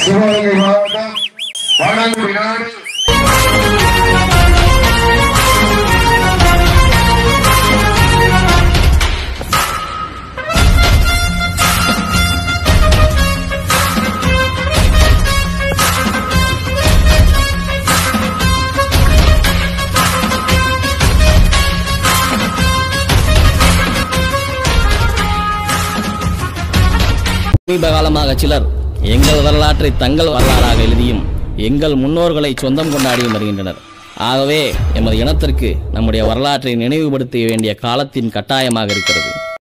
சிவகங்கை மாவட்டம் வடங்குடி நாடு சமீப காலமாக சிலர் எங்கள் வரலாற்றை தங்கள் வரலாறாக எழுதியும் எங்கள் முன்னோர்களை சொந்தம் கொண்டாடியும் வருகின்றனர் ஆகவே எமது இனத்திற்கு நம்முடைய வரலாற்றை நினைவுபடுத்த வேண்டிய காலத்தின் கட்டாயமாக இருக்கிறது